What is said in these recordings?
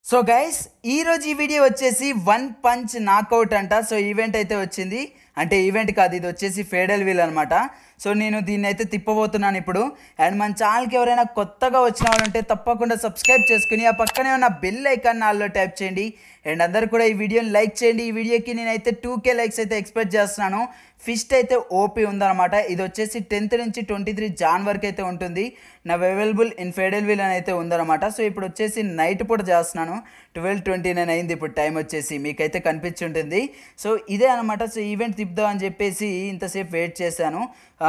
so guys ఈరోజు ఈ video వచ్చేసి వన్ పంచ్ నాకౌట్ అంట సో ఈవెంట్ అయితే వచ్చింది అంటే ఈవెంట్ కాదు ఇది వచ్చేసి ఫేడల్ వీల్ అనమాట సో నేను దీన్ని అయితే తిప్పబోతున్నాను ఇప్పుడు అండ్ మన ఛానల్కి ఎవరైనా కొత్తగా వచ్చిన వాళ్ళు ఉంటే తప్పకుండా సబ్స్క్రైబ్ చేసుకుని ఆ పక్కనే ఉన్న బెల్ ఐకాన్ నాల్లో ట్యాప్ చేయండి అండ్ అందరు కూడా ఈ వీడియోని లైక్ చేయండి ఈ వీడియోకి నేనైతే టూ కే లైక్స్ అయితే ఎక్స్పెక్ట్ చేస్తున్నాను ఫిస్ట్ అయితే ఓపీ ఉందన్నమాట ఇది వచ్చేసి టెన్త్ నుంచి ట్వంటీ త్రీ జాన్ వరకు అయితే ఉంటుంది నా అవైలబుల్ ఇన్ ఫెడల్ వీల్ అని అయితే ఉందన్నమాట సో ఇప్పుడు వచ్చేసి నైట్ పూట చేస్తున్నాను ట్వెల్వ్ ట్వంటీ నైన్ అయింది ఇప్పుడు టైం వచ్చేసి మీకైతే కనిపించి ఉంటుంది సో ఇదే అనమాట సో ఈవెంట్ తిప్పుదాం అని చెప్పేసి ఇంతసేపు వెయిట్ చేశాను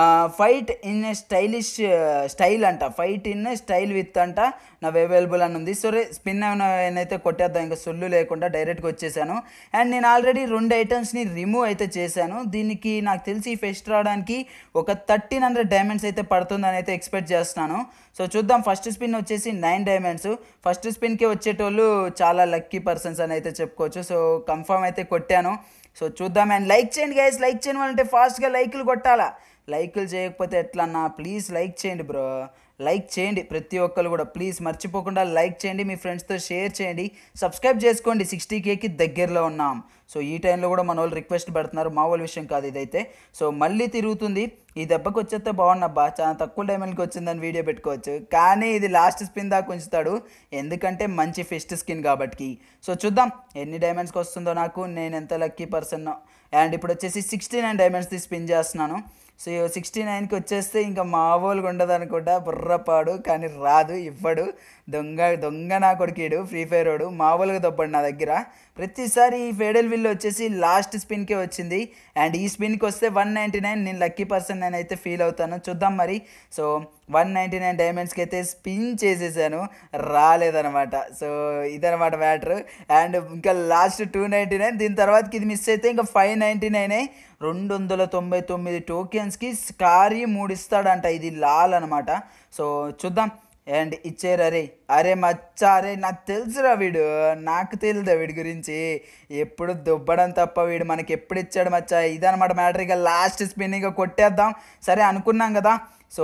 ఫైట్ ఇన్ స్టైలిష్ స్టైల్ అంట ఫైట్ ఇన్ స్టైల్ విత్ అంట నా అవైలబుల్ అని ఉంది సో రే స్పిన్ అయితే కొట్టేద్దాం ఇంకా సొల్లు లేకుండా డైరెక్ట్గా వచ్చేసాను అండ్ నేను ఆల్రెడీ రెండు ఐటమ్స్ని రిమూవ్ అయితే చేశాను దీనికి నాకు తెలిసి ఫెస్ట్ రావడానికి ఒక థర్టీన్ హండ్రెడ్ డైమండ్స్ అయితే పడుతుందని అయితే ఎక్స్పెక్ట్ చేస్తున్నాను సో చూద్దాం ఫస్ట్ స్పిన్ వచ్చేసి నైన్ డైమండ్స్ ఫస్ట్ స్పిన్కి వచ్చేటోళ్ళు చాలా లక్కీ పర్సన్స్ అని అయితే చెప్పుకోవచ్చు సో కన్ఫర్మ్ అయితే కొట్టాను సో చూద్దాం అండ్ లైక్ చేయండి గైస్ లైక్ చేయని వాళ్ళంటే ఫాస్ట్గా లైకులు కొట్టాలా లైకులు చేయకపోతే ఎట్లన్నా ప్లీజ్ లైక్ చేయండి బ్రో లైక్ చేయండి ప్రతి ఒక్కరు కూడా ప్లీజ్ మర్చిపోకుండా లైక్ చేయండి మీ ఫ్రెండ్స్తో షేర్ చేయండి సబ్స్క్రైబ్ చేసుకోండి సిక్స్టీ కేకి దగ్గరలో ఉన్నాం సో ఈ టైంలో కూడా మన వాళ్ళు రిక్వెస్ట్ పెడుతున్నారు మా వాళ్ళ విషయం కాదు ఇదైతే సో మళ్ళీ తిరుగుతుంది ఈ దెబ్బకి వచ్చేస్తే బాగున్నబ్బా చాలా తక్కువ డైమండ్కి వచ్చిందని వీడియో పెట్టుకోవచ్చు కానీ ఇది లాస్ట్ స్పిన్ దాకా ఉంచుతాడు ఎందుకంటే మంచి ఫెస్ట్ స్కిన్ కాబట్టి సో చూద్దాం ఎన్ని డైమండ్స్కి వస్తుందో నాకు నేను ఎంత లక్కీ పర్సన్ అండ్ ఇప్పుడు వచ్చేసి సిక్స్టీ నైన్ డైమండ్స్ది స్పిన్ చేస్తున్నాను సో సిక్స్టీ నైన్కి వచ్చేస్తే ఇంకా మామూలుగా ఉండదు అనుకుంటా బుర్రపాడు కానీ రాదు ఇవ్వడు దొంగ దొంగ నా కొడుకీడు ఫ్రీ ఫైర్ వాడు మామూలుగా దొబ్బడు నా దగ్గర ప్రతిసారి ఈ ఫేడల్ విల్ వచ్చేసి లాస్ట్ స్పిన్కే వచ్చింది అండ్ ఈ స్పిన్కి వస్తే వన్ నైంటీ నైన్ నేను లక్కీ పర్సన్ నేనైతే ఫీల్ అవుతాను చూద్దాం మరి సో వన్ నైంటీ నైన్ డైమండ్స్కి అయితే స్పిన్ చేసేసాను రాలేదనమాట సో ఇదనమాట మ్యాటర్ అండ్ ఇంకా లాస్ట్ టూ నైంటీ నైన్ దీని తర్వాతకి ఇది మిస్ అయితే ఇంకా ఫైవ్ నైంటీ నైనే రెండు వందల తొంభై తొమ్మిది టోకెన్స్కి స్కారీ మూడు ఇస్తాడంట ఇది లాల్ అనమాట సో చూద్దాం అండ్ ఇచ్చారు అరే అరే మచ్చా అరే నాకు తెలుసురా వీడు నాకు తెలుదా వీడి గురించి ఎప్పుడు దుబ్బడం తప్ప వీడు మనకి ఎప్పుడు ఇచ్చాడు మచ్చా ఇదనమాట మ్యాటర్ ఇక లాస్ట్ స్పిన్ ఇక కొట్టేద్దాం సరే అనుకున్నాం కదా సో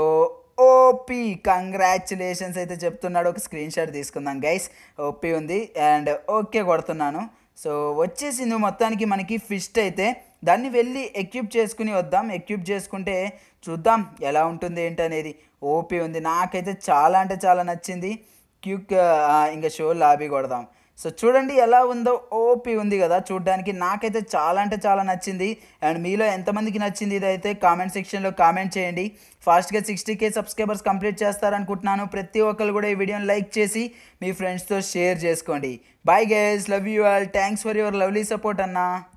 ఓపీ కంగ్రాచులేషన్స్ అయితే చెప్తున్నాడు ఒక స్క్రీన్ షాట్ తీసుకుందాం గైస్ ఓపీ ఉంది అండ్ ఓకే కొడుతున్నాను సో వచ్చేసింది మొత్తానికి మనకి ఫిస్ట్ అయితే దాన్ని వెళ్ళి ఎక్విప్ చేసుకుని వద్దాం ఎక్విప్ చేసుకుంటే చూద్దాం ఎలా ఉంటుంది ఏంటనేది ఓపీ ఉంది నాకైతే చాలా అంటే చాలా నచ్చింది క్యూక్ ఇంకా షో లాబీ కొడదాం సో చూడండి ఎలా ఉందో ఓపీ ఉంది కదా చూడడానికి నాకైతే చాలా అంటే చాలా నచ్చింది అండ్ మీలో ఎంతమందికి నచ్చింది ఇదైతే కామెంట్ సెక్షన్లో కామెంట్ చేయండి ఫాస్ట్గా సిక్స్టీ కే సబ్స్క్రైబర్స్ కంప్లీట్ చేస్తారనుకుంటున్నాను ప్రతి ఒక్కరు కూడా ఈ వీడియోని లైక్ చేసి మీ ఫ్రెండ్స్తో షేర్ చేసుకోండి bye guys love you all thanks for your lovely support అన్నా